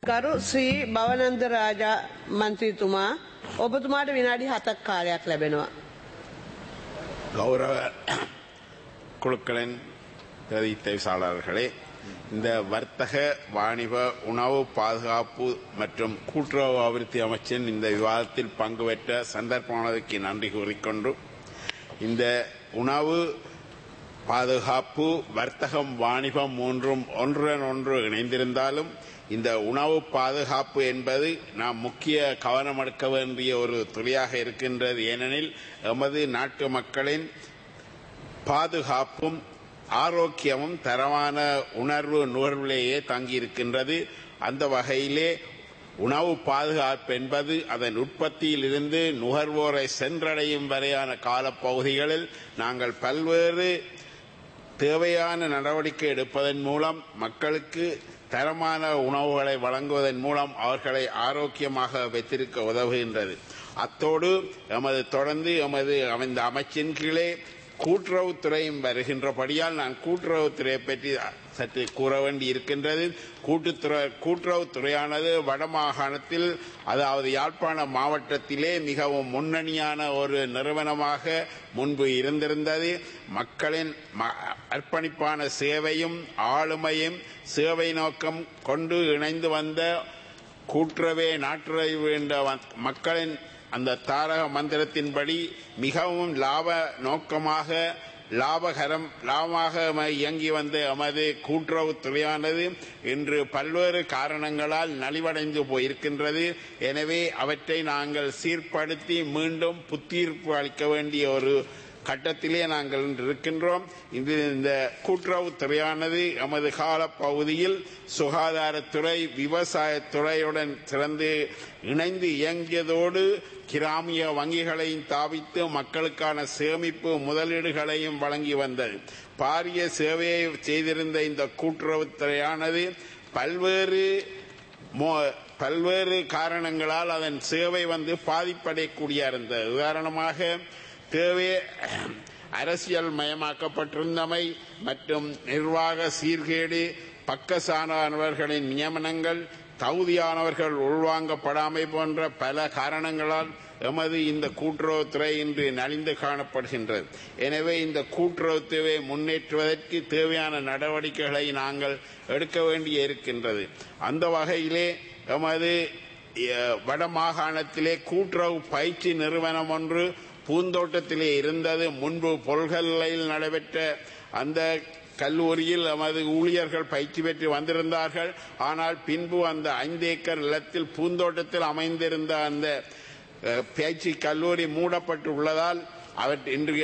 ගරු ශ්‍රී භවනන්ද රාජා මන්ත්‍රීතුමා ඔබතුමාට විනාඩි හතක් කාලයක් ලැබෙනවා. கௌரவ குழுக்களின் பிரதி தவிசாளர்களே இந்த வர்த்தக வாணிப உணவு பாதுகாப்பு மற்றும் கூட்டுறவு அபிவிருத்தி அமைச்சின் இந்த விவாதத்தில் பங்கு பெற்ற சந்தர்ப்பமானதுக்கு நன்றி கூறிக்கொண்டு இந்த உணவு பாதுகாப்பு வர்த்தகம் வாணிபம் மூன்றும் ஒன்றுடன் ஒன்று இணைந்திருந்தாலும் இந்த உணவு பாதுகாப்பு என்பது நாம் முக்கிய கவனம் எடுக்க வேண்டிய ஒரு துறையாக இருக்கின்றது ஏனெனில் எமது நாட்டு மக்களின் பாதுகாப்பும் ஆரோக்கியமும் தரமான உணர்வு நுகர்விலேயே தங்கியிருக்கின்றது அந்த வகையிலே உணவு பாதுகாப்பு என்பது அதன் உற்பத்தியில் இருந்து நுகர்வோரை சென்றடையும் வரையான காலப்பகுதிகளில் நாங்கள் பல்வேறு தேவையான நடவடிக்கை எடுப்பதன் மூலம் மக்களுக்கு தரமான உணவுகளை வழங்குவதன் மூலம் அவர்களை ஆரோக்கியமாக வைத்திருக்க உதவுகின்றது அத்தோடு எமது தொடர்ந்து எமது இந்த அமைச்சின் கீழே கூட்டுறவுத்துறையும் வருகின்றபடியால் நான் கூட்டுறவுத்துறையை பற்றி சற்று கூற வேண்டி இருக்கின்றது கூட்டுத்துறை கூட்டுறவுத்துறையானது வடமாகாணத்தில் அதாவது யாழ்ப்பாண மாவட்டத்திலே மிகவும் முன்னணியான ஒரு நிறுவனமாக முன்பு இருந்திருந்தது மக்களின் அர்ப்பணிப்பான சேவையும் ஆளுமையும் சேவை நோக்கம் கொண்டு இணைந்து வந்த கூட்டுறவே நாட்டுறவு என்ற மக்களின் அந்த தாரக மந்திரத்தின்படி மிகவும் லாப நோக்கமாக லாபகரம் லாபமாக இயங்கி வந்த எமது கூட்டுறவு துறையானது இன்று பல்வேறு காரணங்களால் நலிவடைந்து போயிருக்கின்றது எனவே அவற்றை நாங்கள் சீர்படுத்தி மீண்டும் புத்தீர்ப்பு அளிக்க வேண்டிய ஒரு கட்டத்திலே நாங்கள் இன்று இருக்கின்றோம் இது இந்த கூட்டுறவு துறையானது எமது கால பகுதியில் சுகாதாரத்துறை விவசாயத்துறையுடன் சிறந்து இணைந்து இயங்கியதோடு கிராமிய வங்கிகளையும் தாவித்து மக்களுக்கான சேமிப்பு முதலீடுகளையும் வழங்கி வந்தது பாரிய சேவையை செய்திருந்த இந்த கூட்டுறவுத்துறையானது பல்வேறு பல்வேறு காரணங்களால் அதன் சேவை வந்து பாதிப்படையக்கூடிய இருந்தது உதாரணமாக தேவை அரசியல் மயமாக்கப்பட்டிருந்தமை மற்றும் நிர்வாக சீர்கேடு பக்கசானவர்களின் நியமனங்கள் தகுதியானவர்கள் உள்வாங்கப்படாமை போன்ற பல காரணங்களால் எமது இந்த கூட்டுறவுத்துறை இன்று நலிந்து காணப்படுகின்றது எனவே இந்த கூட்டுறவுத்துறை முன்னேற்றுவதற்கு தேவையான நடவடிக்கைகளை நாங்கள் எடுக்க வேண்டிய இருக்கின்றது அந்த வகையிலே எமது வட மாகாணத்திலே கூட்டுறவு பயிற்சி நிறுவனம் ஒன்று பூந்தோட்டத்திலே இருந்தது முன்பு பொல்கல்லையில் நடைபெற்ற அந்த கல்லூரியில் நமது ஊழியர்கள் பயிற்சி பெற்று வந்திருந்தார்கள் ஆனால் பின்பு அந்த ஐந்து ஏக்கர் நிலத்தில் பூந்தோட்டத்தில் அமைந்திருந்த அந்த பயிற்சி கல்லூரி மூடப்பட்டு உள்ளதால் அவர் இன்றைய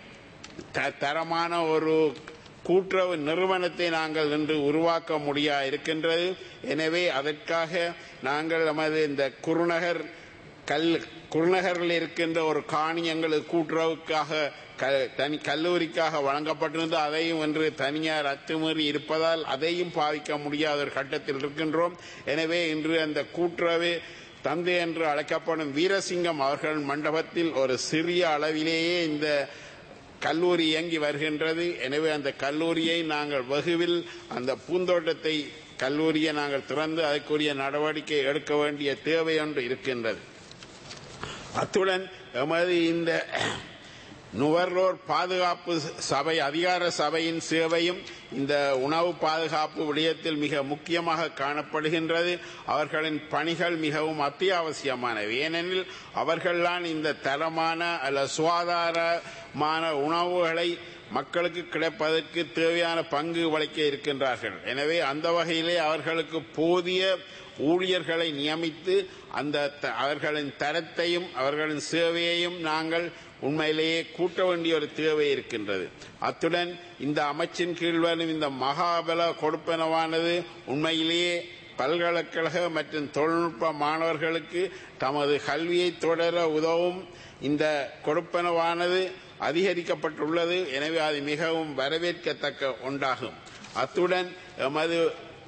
தரமான ஒரு கூட்டுறவு நிறுவனத்தை நாங்கள் இன்று உருவாக்க முடியா இருக்கின்றது எனவே அதற்காக நாங்கள் நமது இந்த குருநகர் கல் குருநகரில் இருக்கின்ற ஒரு காணி எங்களுக்கு கூட்டுறவுக்காக தனி கல்லூரிக்காக வழங்கப்பட்டிருந்தது அதையும் இன்று தனியார் அத்துமீறி இருப்பதால் அதையும் பாவிக்க முடியாத ஒரு கட்டத்தில் இருக்கின்றோம் எனவே இன்று அந்த கூட்டுறவு தந்தை என்று அழைக்கப்படும் வீரசிங்கம் அவர்கள் மண்டபத்தில் ஒரு சிறிய அளவிலேயே இந்த கல்லூரி இயங்கி வருகின்றது எனவே அந்த கல்லூரியை நாங்கள் வெகுவில் அந்த பூந்தோட்டத்தை கல்லூரியை நாங்கள் திறந்து அதற்குரிய நடவடிக்கை எடுக்க வேண்டிய தேவை ஒன்று இருக்கின்றது அத்துடன் எமது இந்த நுகர்வோர் பாதுகாப்பு சபை அதிகார சபையின் சேவையும் இந்த உணவு பாதுகாப்பு விடயத்தில் மிக முக்கியமாக காணப்படுகின்றது அவர்களின் பணிகள் மிகவும் அத்தியாவசியமானவை ஏனெனில் அவர்கள்தான் இந்த தரமான அல்ல சுகாதாரமான உணவுகளை மக்களுக்கு கிடைப்பதற்கு தேவையான பங்கு வளைக்க இருக்கின்றார்கள் எனவே அந்த வகையிலே அவர்களுக்கு போதிய ஊழியர்களை நியமித்து அந்த அவர்களின் தரத்தையும் அவர்களின் சேவையையும் நாங்கள் உண்மையிலேயே கூட்ட வேண்டிய ஒரு தேவை இருக்கின்றது அத்துடன் இந்த அமைச்சின் கீழ் வரும் இந்த மகாபல கொடுப்பனவானது உண்மையிலேயே பல்கலைக்கழக மற்றும் தொழில்நுட்ப மாணவர்களுக்கு தமது கல்வியை தொடர உதவும் இந்த கொடுப்பனவானது அதிகரிக்கப்பட்டுள்ளது எனவே அது மிகவும் வரவேற்கத்தக்க ஒன்றாகும் அத்துடன் எமது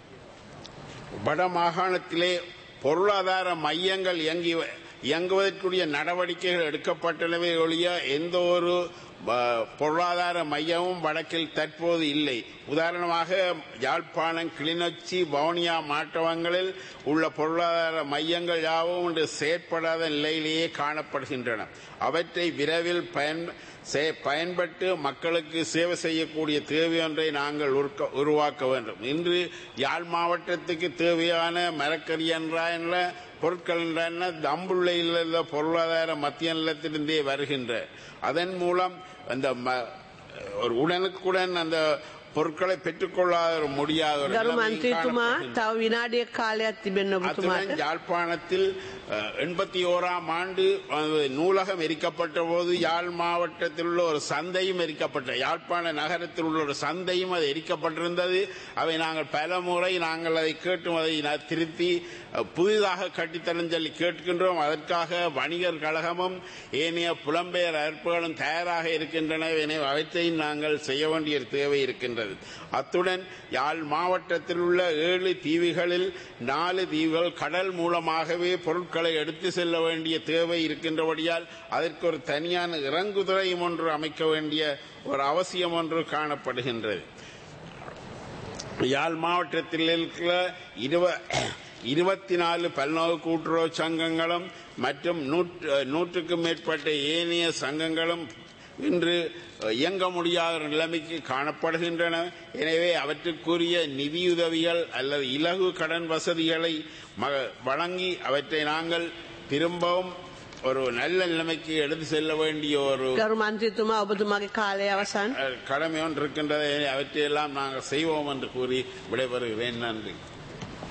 வட மாகாணத்திலே பொருளாதார மையங்கள் இயங்கி இயங்குவதற்குரிய நடவடிக்கைகள் எடுக்கப்பட்டனவே ஒழிய எந்த ஒரு வ- பொருளாதார மையமும் வடக்கில் தற்போது இல்லை உதாரணமாக யாழ்ப்பாணம் கிளிநொச்சி வவுனியா மாவட்டங்களில் உள்ள பொருளாதார மையங்கள் யாவும் இன்று செயற்படாத நிலையிலேயே காணப்படுகின்றன அவற்றை விரைவில் பயன் செ- பயன்பட்டு மக்களுக்கு சேவை செய்யக்கூடிய தேவை ஒன்றை நாங்கள் உருக்க- உருவாக்க வேண்டும் இன்று யாழ் மாவட்டத்துக்கு தேவையான மரக்கறி என்ற பொருட்கள் என்ற தம்புள்ளையில் உள்ள பொருளாதார மத்திய நிலத்திலிருந்தே வருகின்ற அதன் மூலம் அந்த ம- ஒரு உடனுக்குடன் அந்த பொருட்களை பெற்றுக்கொள்ள முடியாத ஒரு ගරු நிலைமை මන්ත්‍රීතුමා காணப்படுகின்றது. තව විනාඩියක් කාලයක් තිබෙන්න ඔබතුමාට அத்துடன் யாழ்ப்பாணத்தில் எண்பத்தி ஓராம் ஆண்டு அஹ், நூலகம் எரிக்கப்பட்ட போது யாழ் மாவட்டத்தில் உள்ள ஒரு சந்தையும் எரிக்கப்பட்ட யாழ்ப்பாண நகரத்தில் உள்ள ஒரு சந்தையும் அது எரிக்கப்பட்டிருந்தது அவை நாங்கள் பல முறை நாங்கள் அதை கேட்டும் அதை ந- திருத்தி அஹ், புதிதாக கட்டித்தரன்னு சொல்லி கேட்கின்றோம் அதற்காக வணிகர் கழகமும் ஏனைய புலம்பெயர் அற்புகளும் தயாராக இருக்கின்றன எனவே அவற்றையும் நாங்கள் செய்ய வேண்டிய தேவை இருக்கின்றது அத்துடன் யாழ் மாவட்டத்தில் உள்ள ஏழு தீவுகளில் நாலு தீவுகள் கடல் மூலமாகவே பொருட்களை எடுத்து செல்ல வேண்டிய தேவை இருக்கின்றபடியால் அதற்கு ஒரு தனியான இறங்குதுறையும் ஒன்று அமைக்க வேண்டிய ஒரு அவசியம் ஒன்று காணப்படுகின்றது யாழ் மாவட்டத்தில் இருக்கிற இருவ இருபத்தி நாலு பல்நோக்கு கூட்டுறவு சங்கங்களும் மற்றும் நூற்று நூற்றுக்கும் மேற்பட்ட ஏனைய சங்கங்களும் இன்று இயங்க முடியாத ஒரு நிலைமைக்கு காணப்படுகின்றன எனவே அவற்றுக்குரிய நிதியுதவிகள் அல்லது இலகு கடன் வசதிகளை ம- வழங்கி அவற்றை நாங்கள் திரும்பவும் ஒரு நல்ல நிலைமைக்கு எடுத்து செல்ல வேண்டிய ஒரு ගරු මන්ත්‍රීතුමා ඔබතුමාගේ කාලය අවසන් அஹ், கடமை ஒன்று இருக்கின்றது அவற்றையெல்லாம் நாங்கள் செய்வோம் என்று கூறி விடைபெறுகிறேன் நன்றி